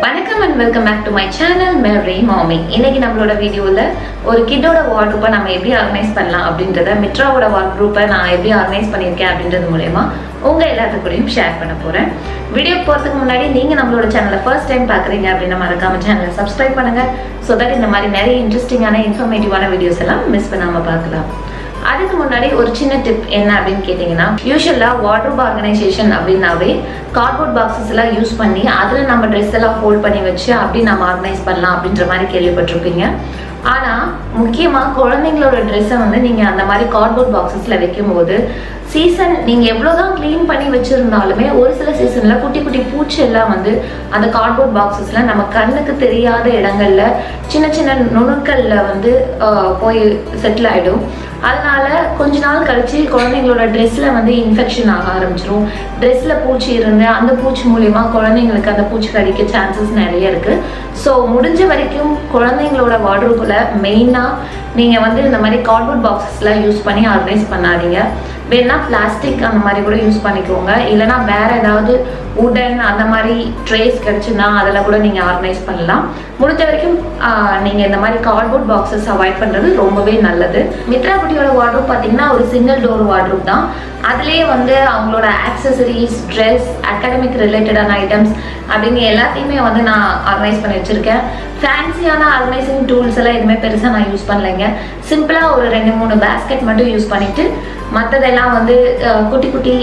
வணக்கம் and welcome back to my channel மெரி மாமி இன்னைக்கு நம்மளோட வீடியோவில் ஒரு கிட்டோட வார்ட்ரூப்பை நம்ம எப்படி ஆர்கனைஸ் பண்ணலாம் அப்படின்றத மிட்ராவோட வார்ட்ரூப்பை நான் எப்படி ஆர்கனைஸ் பண்ணியிருக்கேன் அப்படின்றது மூலயமா உங்கள் எல்லாத்துக்கூடையும் ஷேர் பண்ண போகிறேன் வீடியோ போகிறதுக்கு முன்னாடி நீங்கள் நம்மளோட சேனலை ஃபர்ஸ்ட் டைம் பார்க்குறீங்க அப்படின்னா மறக்காம சேனலை சப்ஸ்கிரைப் பண்ணுங்கள் ஸோ தட் இந்த மாதிரி நிறைய இன்ட்ரெஸ்டிங்கான இன்ஃபர்மேட்டிவான வீடியோஸ் எல்லாம் மிஸ் பண்ணாமல் பார்க்கலாம் அதுக்கு முன்னாடி ஒரு சின்ன டிப் என்ன அப்படின்னு கேட்டிங்கன்னா யூஸ்வலாக வார்ட்ரூப் ஆர்கனைசேஷன் அப்படின்னாவே கார்ட்போர்ட் பாக்ஸஸ் எல்லாம் யூஸ் பண்ணி அதில் நம்ம ட்ரெஸ் எல்லாம் ஃபோல்ட் பண்ணி வச்சு அப்படி நம்ம ஆர்கனைஸ் பண்ணலாம் அப்படின்ற மாதிரி கேள்விப்பட்டிருப்பீங்க ஆனால் முக்கியமாக குழந்தைங்களோட ட்ரெஸ்ஸை வந்து நீங்கள் அந்த மாதிரி கார்ட்போர்ட் பாக்ஸஸில் வைக்கும்போது சீசன் நீங்கள் எவ்வளோதான் க்ளீன் பண்ணி வச்சுருந்தாலுமே ஒரு சில சீசனில் குட்டி குட்டி பூச்சி எல்லாம் வந்து அந்த கார்ட்போர்ட் பாக்ஸஸில் நம்ம கண்ணுக்கு தெரியாத இடங்கள்ல சின்ன சின்ன நுணுக்கல்ல வந்து ஆஹ், போய் செட்டில் ஆகிடும் அதனால கொஞ்ச நாள் கழிச்சு குழந்தைங்களோட ட்ரெஸ்ல வந்து இன்ஃபெக்ஷன் ஆக ஆரம்பிச்சிரும் ட்ரெஸ்ல பூச்சி இருந்து அந்த பூச்சி மூலியமா குழந்தைங்களுக்கு அந்த பூச்சி கடிக்க சான்சஸ் நிறைய இருக்கு ஸோ முடிஞ்ச வரைக்கும் குழந்தைங்களோட வார்ட்ரூப்ல மெயினா நீங்க வந்து இந்த மாதிரி கார்ட்போர்ட் பாக்ஸஸ்ல யூஸ் பண்ணி ஆர்கனைஸ் பண்ணாதீங்க வேணா பிளாஸ்டிக் அந்த மாதிரி கூட யூஸ் பண்ணிக்கோங்க இல்லைன்னா வேற ஏதாவது உடன் அந்த மாதிரி ட்ரேஸ் கிடைச்சுன்னா அதில் கூட நீங்கள் ஆர்கனைஸ் பண்ணலாம் முடிஞ்ச வரைக்கும் ஆஹ், நீங்க இந்த மாதிரி கார்ட்போர்ட் பாக்ஸஸ் அவாய்ட் பண்றது ரொம்பவே நல்லது மித்ரா குட்டியோட வார்ட்ரூப் பார்த்தீங்கன்னா ஒரு சிங்கிள் டோர் வார்ட்ரூப் தான் அதுலேயே வந்து அவங்களோட ஆக்சசரிஸ் ட்ரெஸ் அகாடமிக் ரிலேட்டடான ஐட்டம்ஸ் அப்படின்னு எல்லாத்தையுமே வந்து நான் ஆர்கனைஸ் பண்ணி வச்சிருக்கேன் ஃபேன்சியான ஆர்கனைசிங் டூல்ஸ் எல்லாம் எதுவுமே பெருசாக நான் யூஸ் பண்ணலைங்க சிம்பிளாக ஒரு ரெண்டு மூணு பேஸ்கெட் மட்டும் யூஸ் பண்ணிட்டு மற்றதெல்லாம் வந்து அஹ், குட்டி குட்டி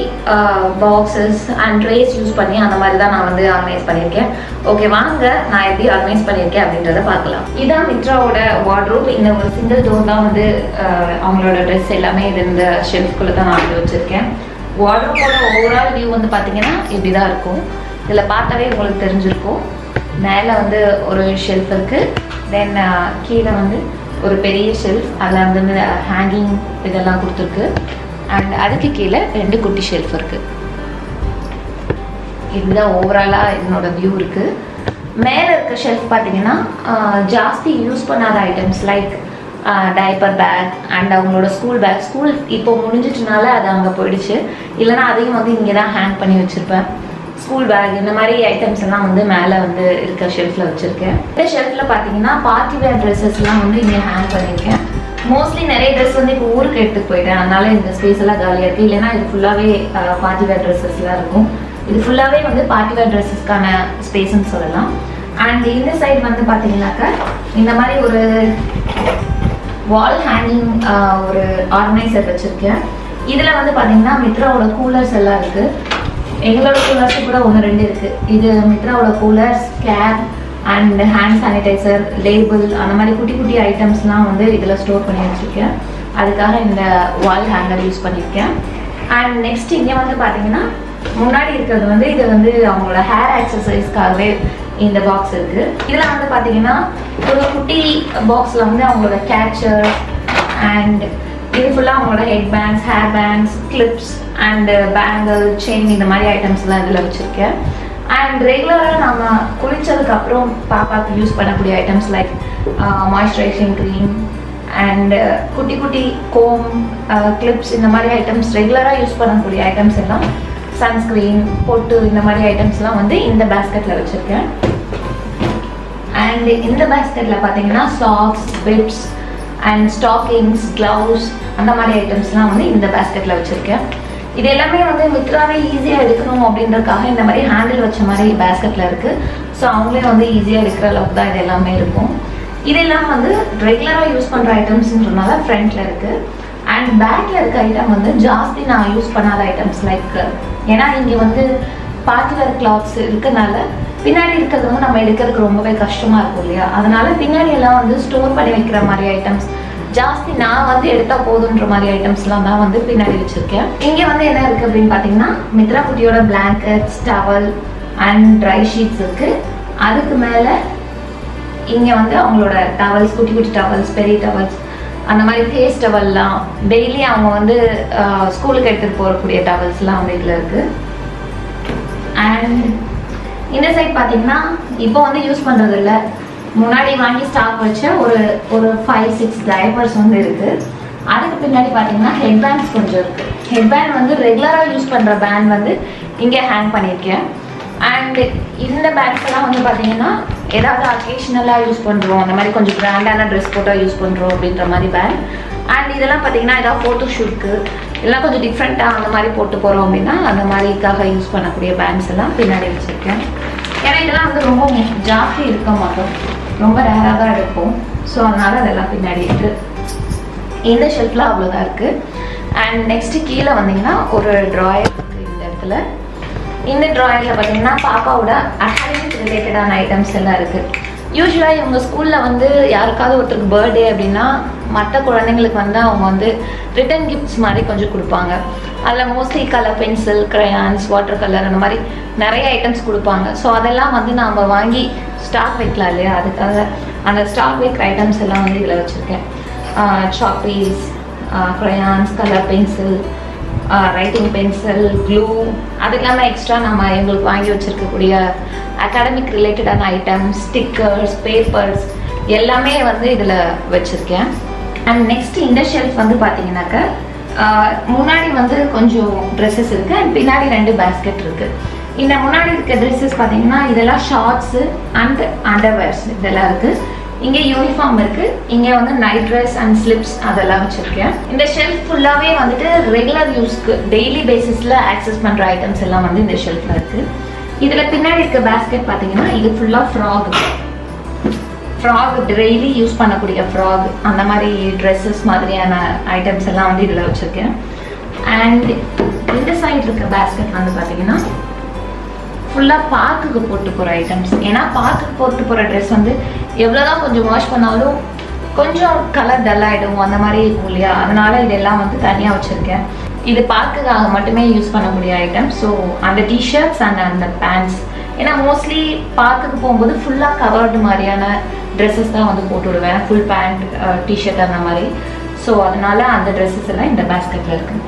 பாக்ஸஸ் அண்ட் ட்ரேஸ் யூஸ் பண்ணி அந்த மாதிரி தான் நான் வந்து ஆர்கனைஸ் பண்ணியிருக்கேன் ஓகே வாங்க நான் எப்படி ஆர்கனைஸ் பண்ணியிருக்கேன் அப்படின்றத பார்க்கலாம் இதான் மித்ராவோட வார்ட்ரூப் இந்த ஒரு சிங்கிள் டோர் தான் வந்து அஹ், அவங்களோட ட்ரெஸ் எல்லாமே இது இந்த ஷெல்ஃப்குள்ளே தான் நான் வந்து வச்சுருக்கேன் வார்ட்ரூப்போட ஓவரால் வியூ வந்து பார்த்தீங்கன்னா இப்படி தான் இருக்கும் இதில் பார்த்தாவே உங்களுக்கு தெரிஞ்சிருக்கும் மேலே வந்து ஒரு ஷெல்ஃப் இருக்குது தென் கீழே வந்து ஒரு பெரிய ஷெல்ஃப் அதில் வந்து ஹேங்கிங் இதெல்லாம் கொடுத்துருக்கு அண்ட் அதுக்கு கீழே ரெண்டு குட்டி ஷெல்ஃப் இருக்குது இதுதான் ஓவராலாக என்னோட வியூ இருக்குது மேலே இருக்க ஷெல்ஃப் பார்த்தீங்கன்னா ஆஹ், ஜாஸ்தி யூஸ் பண்ணாத items like diaper bag and அவங்களோட ஸ்கூல் பேக் ஸ்கூல் இப்போ முடிஞ்சிட்டனால அது அங்கே போயிடுச்சு இல்லைன்னா அதையும் வந்து இங்கே தான் ஹேங் பண்ணி வச்சுருப்பேன் ஸ்கூல் பேக் இந்த மாதிரி ஐட்டம்ஸ் எல்லாம் வந்து மேலே வந்து இருக்க ஷெல்ஃபில் வச்சுருக்கேன் இந்த ஷெல்ஃபில் பார்த்தீங்கன்னா பார்ட்டி வேர் ட்ரெஸ்ஸஸ்லாம் வந்து இங்கே ஹேங் பண்ணியிருக்கேன் மோஸ்ட்லி நிறைய ட்ரெஸ் வந்து இப்போ ஊருக்கு எடுத்துட்டு போயிட்டேன் அதனால இந்த ஸ்பேஸ் எல்லாம் காலியாக இருக்குது இல்லைன்னா இது ஃபுல்லாகவே பார்ட்டி வேர் ட்ரெஸ்ஸஸ்லாம் இருக்கும் இது ஃபுல்லாகவே வந்து பார்ட்டி வேர் ட்ரெஸ்ஸஸ்க்கான ஸ்பேஸ்ன்னு சொல்லலாம் அண்ட் இந்த சைடு வந்து பார்த்தீங்கன்னாக்கா இந்த மாதிரி ஒரு வால் ஹேங்கிங் ஒரு ஆர்கனைசர் வச்சுருக்கேன் இதில் வந்து பார்த்தீங்கன்னா மித்ராவோட கூலர்ஸ் எல்லாம் இருக்குது எங்களோட கூலர்ஸ் கூட ஒன்று ரெண்டு இருக்குது இது மித்ராவோட coolers cap and hand sanitiser label அந்த மாதிரி குட்டி குட்டி ஐட்டம்ஸ்லாம் வந்து இதில் ஸ்டோர் பண்ணி வச்சுருக்கேன் அதுக்காக இந்த வால் ஹேங்கர் யூஸ் பண்ணியிருக்கேன் அண்ட் நெக்ஸ்ட் இங்கே வந்து பார்த்தீங்கன்னா முன்னாடி இருக்கிறது வந்து இது வந்து அவங்களோட ஹேர் ஆக்சசரிஸ்க்காகவே இந்த பாக்ஸ் இருக்கு இதில் வந்து பார்த்தீங்கன்னா ஒரு குட்டி பாக்ஸில் வந்து அவங்களோட கேச்சர் அண்ட் இது ஃபுல்லாக அவங்களோட head bands hair bands clips and bangle chain இந்த மாதிரி ஐட்டம்ஸ்லாம் இதில் வச்சுருக்கேன் அண்ட் ரெகுலராக நம்ம குளிச்சதுக்கு அப்புறம் பாப்பாக்கு யூஸ் பண்ணக்கூடிய items like moisturising cream and குட்டி குட்டி கோம் கிளிப்ஸ் இந்த மாதிரி ஐட்டம்ஸ் ரெகுலராக யூஸ் பண்ணக்கூடிய ஐட்டம்ஸ் எல்லாம் சன்ஸ்க்ரீன் பொட்டு இந்த மாதிரி ஐட்டம்ஸ்லாம் வந்து இந்த பேஸ்கெட்டில் வச்சுருக்கேன் அண்ட் இந்த பேஸ்கெட்டில் பார்த்தீங்கன்னா socks bibs and stockings gloves அந்த மாதிரி ஐட்டம்ஸ்லாம் வந்து இந்த பேஸ்கெட்டில் வச்சுருக்கேன் இது எல்லாமே வந்து மித்ராவே ஈஸியாக எடுக்கணும் அப்படின்றதுக்காக இந்த மாதிரி ஹேண்டில் வச்ச மாதிரி பேஸ்கெட்டில் இருக்குது ஸோ அவங்களே வந்து ஈஸியாக எடுக்கிற அளவுக்கு தான் இது எல்லாமே இருக்கும் இதெல்லாம் வந்து ரெகுலராக யூஸ் பண்ணுற ஐட்டம்ஸ்ன்றனால ஃப்ரண்ட்டில் இருக்குது அண்ட் பேக்கில் இருக்க ஐட்டம் வந்து ஜாஸ்தி நான் யூஸ் பண்ணாத ஐட்டம்ஸ் லைக் ஏன்னா இங்கே வந்து பார்ட்டி வேர் கிளாத்ஸ் இருக்கனால பின்னாடி இருக்கிறது வந்து நம்ம எடுக்கிறதுக்கு ரொம்பவே கஷ்டமாக இருக்கும் இல்லையா அதனால பின்னாடி எல்லாம் வந்து ஸ்டோர் பண்ணி வைக்கிற மாதிரி ஐட்டம்ஸ் ஜாஸ்தி நான் வந்து எடுத்தா போதுன்ற மாதிரி ஐட்டம்ஸ்லாம் தான் வந்து பின்னாடி வச்சிருக்கேன் இங்கே வந்து என்ன இருக்கு அப்படின்னு பார்த்தீங்கன்னா மித்ரா குட்டியோட blankets towel and dry sheets இருக்கு அதுக்கு மேலே இங்கே வந்து அவங்களோட டவல்ஸ் குட்டி குட்டி டவல்ஸ் பெரிய டவல்ஸ் அந்த மாதிரி ஃபேஸ் டவல்லாம் டெய்லி அவங்க வந்து ஸ்கூலுக்கு எடுத்துகிட்டு போகக்கூடிய டவல்ஸ்லாம் வந்து இதில் இருக்குது அண்ட் இந்த சைட் பார்த்தீங்கன்னா இப்போ வந்து யூஸ் பண்ணுறது இல்லை முன்னாடி வாங்கி ஸ்டாக் வச்ச ஒரு ஒரு ஃபைவ் சிக்ஸ் டைப்பர்ஸ் வந்து இருக்குது அதுக்கு பின்னாடி பார்த்தீங்கன்னா ஹெட் பேண்ட்ஸ் கொஞ்சம் இருக்குது ஹெட் பேண்ட் வந்து ரெகுலராக யூஸ் பண்ணுற பேண்ட் வந்து இங்கே ஹேங் பண்ணியிருக்கேன் அண்ட் இந்த பேக்ஸ் எல்லாம் வந்து பார்த்தீங்கன்னா ஏதாவது அக்கேஷனலாக யூஸ் பண்ணுறோம் அந்த மாதிரி கொஞ்சம் கிராண்டான ட்ரெஸ் போட்டால் யூஸ் பண்ணுறோம் அப்படின்ற மாதிரி பேக் அண்ட் இதெல்லாம் பார்த்தீங்கன்னா ஏதாவது ஃபோட்டோ ஷூட்க்கு எல்லாம் கொஞ்சம் டிஃப்ரெண்ட்டாக அந்த மாதிரி போட்டு போகிறோம் அப்படின்னா அந்த மாதிரிக்காக யூஸ் பண்ணக்கூடிய பேண்ட்ஸ் எல்லாம் பின்னாடி வச்சுருக்கேன் ஏன்னா இதெல்லாம் வந்து ரொம்ப ஜாஸ்தி இருக்க மாட்டோம் ரொம்ப ரேராக தான் எடுப்போம் ஸோ அதனால் அதெல்லாம் பின்னாடி இருக்குது இந்த ஷெல்ஃபில் அவ்வளோதான் இருக்குது அண்ட் நெக்ஸ்ட்டு கீழே வந்தீங்கன்னா ஒரு ட்ராயர் இருக்குது இந்த இடத்துல இந்த ட்ராயரில் பார்த்தீங்கன்னா பாப்பாவோட அகாடமிக் ரிலேட்டடான ஐட்டம்ஸ் எல்லாம் இருக்குது யூஸ்வலாக இவங்க ஸ்கூலில் வந்து யாருக்காவது ஒருத்தருக்கு பர்த்டே அப்படின்னா மற்ற குழந்தைங்களுக்கு வந்து அவங்க வந்து ரிட்டன் கிஃப்ட்ஸ் மாதிரி கொஞ்சம் கொடுப்பாங்க அதில் mostly colour pencil crayons water colour அந்த மாதிரி நிறைய ஐட்டம்ஸ் கொடுப்பாங்க ஸோ அதெல்லாம் வந்து நாம் வாங்கி ஸ்டாக் வைக்கலாம் இல்லையா அதுக்காக அந்த ஸ்டாக் வைக்கிற ஐட்டம்ஸ் எல்லாம் வந்து இதில் வச்சுருக்கேன் chalk piece crayons colour pencil writing pencil glue அது இல்லாமல் எக்ஸ்ட்ரா நம்ம எங்களுக்கு வாங்கி வச்சுருக்கக்கூடிய அகாடமிக் ரிலேட்டடான ஐட்டம்ஸ் ஸ்டிக்கர்ஸ் பேப்பர்ஸ் எல்லாமே வந்து இதில் வச்சுருக்கேன் அண்ட் நெக்ஸ்ட் இந்த ஷெல்ஃப் வந்து பார்த்தீங்கன்னாக்க முன்னாடி வந்து கொஞ்சம் ட்ரெஸ்ஸஸ் இருக்குது அண்ட் பின்னாடி ரெண்டு பேஸ்கெட் இருக்குது இந்த முன்னாடி இருக்க ட்ரெஸ்ஸஸ் பார்த்தீங்கன்னா இதெல்லாம் ஷார்ட்ஸு அண்ட் அண்டர்வேர்ஸ் இதெல்லாம் இருக்குது இங்கே யூனிஃபார்ம் இருக்கு இங்க வந்து நைட் ட்ரெஸ் அண்ட் ஸ்லிப்ஸ் அதெல்லாம் வச்சிருக்கேன் இந்த ஷெல்ஃப் ஃபுல்லாவே வந்துட்டு ரெகுலர் யூஸ்க்கு டெய்லி பேசிஸ்ல ஆக்சஸ் பண்ற ஐட்டம்ஸ் எல்லாம் வந்து இந்த ஷெல்ஃப்ல இருக்கு இதுல பின்னாடி இருக்க பேஸ்கெட் பாத்தீங்கன்னா இது ஃபுல்லா ஃப்ராக் ஃப்ராக் டெய்லி யூஸ் பண்ணக்கூடிய ஃப்ராக் அந்த மாதிரி ட்ரெஸ்ஸஸ் மாதிரியான ஐட்டம்ஸ் எல்லாம் வந்து இதில் வச்சுருக்கேன் அண்ட் இந்த சைடு இருக்க பேஸ்கெட் வந்து பார்த்தீங்கன்னா ஃபுல்லாக பார்க்குக்கு போட்டு போகிற ஐட்டம்ஸ் ஏன்னா பார்க்குக்கு போட்டு போகிற ட்ரெஸ் வந்து எவ்வளோதான் கொஞ்சம் வாஷ் பண்ணாலும் கொஞ்சம் கலர் டல் ஆகிடும் அந்த மாதிரி இருக்கும் இல்லையா அதனால இதெல்லாம் வந்து தனியாக வச்சுருக்கேன் இது பார்க்குக்காக மட்டுமே யூஸ் பண்ணக்கூடிய ஐட்டம் ஸோ அந்த டிஷர்ட்ஸ் அண்ட் அந்த பேண்ட்ஸ் ஏன்னா மோஸ்ட்லி பார்க்குக்கு போகும்போது ஃபுல்லாக கவர்டு மாதிரியான ட்ரெஸ்ஸஸ் தான் வந்து போட்டு விடுவேன் ஃபுல் பேண்ட் டிஷர்ட் அந்த மாதிரி ஸோ அதனால அந்த ட்ரெஸ்ஸஸ் எல்லாம் இந்த பேஸ்கெட்டில் இருக்குது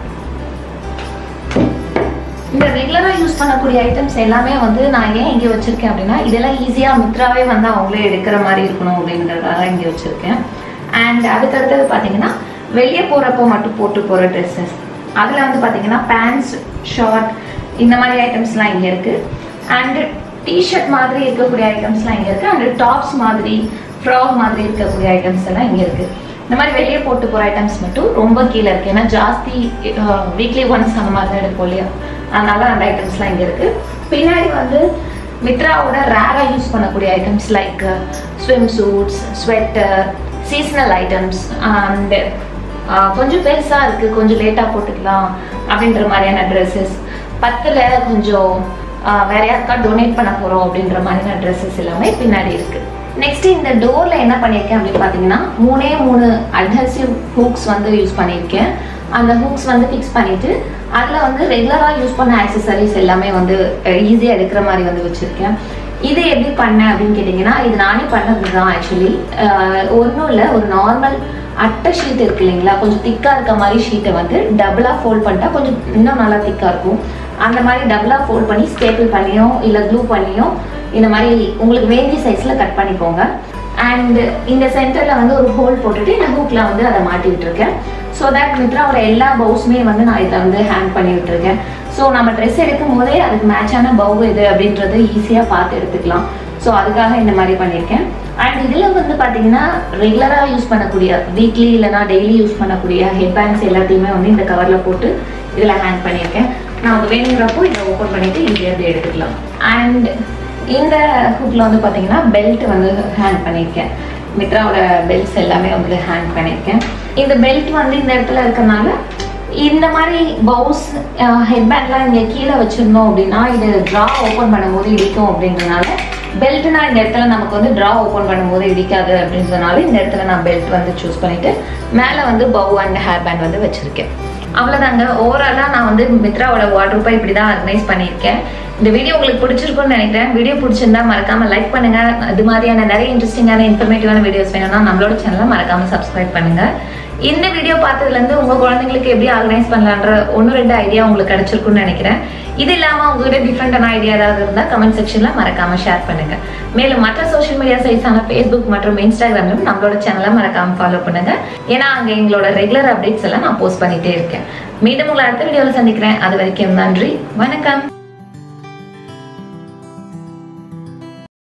இந்த ரெகுலராக யூஸ் பண்ணக்கூடிய ஐட்டம்ஸ் எல்லாமே வந்து நான் ஏன் இங்கே வச்சுருக்கேன் அப்படின்னா இதெல்லாம் ஈஸியாக மித்ராவே வந்து அவங்களே எடுக்கிற மாதிரி இருக்கணும் அப்படிங்கிறதுக்காக இங்கே வச்சுருக்கேன் அண்ட் அதுக்கு அடுத்தது பார்த்தீங்கன்னா வெளியே போகிறப்போ மட்டும் போட்டு போகிற ட்ரெஸ்ஸஸ் அதில் வந்து பார்த்தீங்கன்னா பேண்ட்ஸ் ஷார்ட் இந்த மாதிரி ஐட்டம்ஸ்லாம் இங்கே இருக்குது அண்ட் டிஷர்ட் மாதிரி இருக்கக்கூடிய ஐட்டம்ஸ்லாம் இங்கே இருக்குது அண்ட் டாப்ஸ் மாதிரி ஃப்ராக் மாதிரி இருக்கக்கூடிய ஐட்டம்ஸ் எல்லாம் இங்கே இருக்குது இந்த மாதிரி வெளியே போட்டு போகிற ஐட்டம்ஸ் மட்டும் ரொம்ப கீழே இருக்குது ஏன்னா ஜாஸ்தி வீக்லி ஒன்ஸ் அந்த மாதிரி தான் எடுப்போம் இல்லையா அதனால அந்த ஐட்டம்ஸ்லாம் இங்கே இருக்குது பின்னாடி வந்து மித்ராவோட ரேராக யூஸ் பண்ணக்கூடிய items like swim suits sweater seasonal items and கொஞ்சம் பெருசாக இருக்குது கொஞ்சம் லேட்டாக போட்டுக்கலாம் அப்படின்ற மாதிரியான ட்ரெஸ்ஸஸ் பத்தில் கொஞ்சம் வேற யாருக்கா டொனேட் பண்ண போகிறோம் அப்படின்ற மாதிரியான ட்ரெஸ்ஸஸ் எல்லாமே பின்னாடி இருக்குது நெக்ஸ்ட் இந்த டோர்ல என்ன பண்ணியிருக்கேன் அப்படின்னு பார்த்தீங்கன்னா மூணே மூணு அட்ஹசிவ் ஹூக்ஸ் வந்து யூஸ் பண்ணியிருக்கேன் அந்த ஹூக்ஸ் வந்து ஃபிக்ஸ் பண்ணிட்டு அதில் வந்து ரெகுலராக யூஸ் பண்ண ஆக்சசரிஸ் எல்லாமே வந்து ஈஸியாக எடுக்கிற மாதிரி வந்து வச்சுருக்கேன் இது எப்படி பண்ணேன் அப்படின்னு கேட்டிங்கன்னா இது நானே பண்ணது தான் ஆக்சுவலி ஒன்றும் இல்லை ஒரு நார்மல் அட்டை ஷீட் இருக்கு இல்லைங்களா கொஞ்சம் திக்காக இருக்க மாதிரி ஷீட்டை வந்து டபுளாக ஃபோல்ட் பண்ணிட்டா கொஞ்சம் இன்னும் நல்லா திக்காக இருக்கும் அந்த மாதிரி டபுளாக ஃபோல்ட் பண்ணி ஸ்டேபிள் பண்ணியும் இல்லை க்ளூ பண்ணியும் இந்த மாதிரி உங்களுக்கு வேண்டிய சைஸில் கட் பண்ணிக்கோங்க அண்ட் இந்த சென்டரில் வந்து ஒரு ஹோல் போட்டுட்டு இந்த ஹூக்கில் வந்து அதை மாட்டி விட்டுருக்கேன் ஸோ தட் மித்ராவோட எல்லா பவுஸுமே வந்து நான் இதை வந்து ஹேங் பண்ணி விட்டுருக்கேன் ஸோ நம்ம ட்ரெஸ் எடுக்கும் போதே அதுக்கு மேட்சான பவு இது அப்படின்றது ஈஸியாக பார்த்து எடுத்துக்கலாம் ஸோ அதுக்காக இந்த மாதிரி பண்ணியிருக்கேன் அண்ட் இதில் வந்து பார்த்தீங்கன்னா ரெகுலராக யூஸ் பண்ணக்கூடிய வீக்லி இல்லைனா டெய்லி யூஸ் பண்ணக்கூடிய ஹெட் பேண்ட்ஸ் எல்லாத்தையுமே வந்து இந்த கவரில் போட்டு இதில் ஹேங் பண்ணியிருக்கேன் நமக்கு வேணுங்கிறப்போ இதை ஓப்பன் பண்ணிவிட்டு ஈஸியாக எடுத்துக்கலாம் அண்ட் இந்த ஹுக்கில் வந்து பார்த்தீங்கன்னா பெல்ட் வந்து ஹேங் பண்ணியிருக்கேன் மித்ராவோட பெல்ட்ஸ் எல்லாமே வந்து ஹேங் பண்ணியிருக்கேன் இந்த பெல்ட் வந்து இந்த இடத்துல இருக்கறனால இந்த மாதிரி பவுஸ் ஹெட் பேண்ட்லாம் இங்கே கீழே வச்சிருந்தோம் அப்படின்னா இது ட்ரா ஓப்பன் பண்ணும்போது இடிக்கும் அப்படின்றனால பெல்ட்னா இந்த இடத்துல நமக்கு வந்து ட்ரா ஓப்பன் பண்ணும்போது இடிக்காது அப்படின்றனால இந்த இடத்துல நான் பெல்ட் வந்து சூஸ் பண்ணிட்டு மேலே வந்து பவு அண்ட் ஹேர் பேண்ட் வந்து வச்சிருக்கேன் அவ்வளோதாங்க ஓவராலாக நான் வந்து மித்ராவோட வாட்ரூப்பை இப்படி தான் ஆர்கனைஸ் பண்ணியிருக்கேன் இந்த வீடியோ உங்களுக்கு பிடிச்சிருக்கும்னு நினைக்கிறேன் வீடியோ பிடிச்சிருந்தா மறக்காம லைக் பண்ணுங்க அது மாதிரியான நிறைய இன்ட்ரெஸ்டிங்கான இன்ஃபர்மேட்டிவான வீடியோஸ் வேணும்னா நம்மளோட சேனலை மறக்காம சப்ஸ்கிரைப் பண்ணுங்க இந்த வீடியோ பார்த்ததுலேருந்து உங்கள் குழந்தைங்களுக்கு எப்படி ஆர்கனைஸ் பண்ணலான்ற ஒன்று ரெண்டு ஐடியா உங்களுக்கு கிடைச்சிருக்கும்னு நினைக்கிறேன் இது இல்லாமல் உங்ககிட்ட டிஃப்ரெண்டான ஐடியா ஏதாவது இருந்தால் கமெண்ட் செக்ஷனில் மறக்காம ஷேர் பண்ணுங்க மேலும் மற்ற சோஷியல் மீடியா சைட்ஸான ஃபேஸ்புக் மற்றும் இன்ஸ்டாகிராம்லையும் நம்மளோட சேனலை மறக்காம ஃபாலோ பண்ணுங்க ஏன்னா அங்கே எங்களோட ரெகுலர் அப்டேட்ஸ் எல்லாம் நான் போஸ்ட் பண்ணிட்டே இருக்கேன் மீண்டும் உங்களை அடுத்த வீடியோவில் சந்திக்கிறேன் அது வரைக்கும் நன்றி வணக்கம்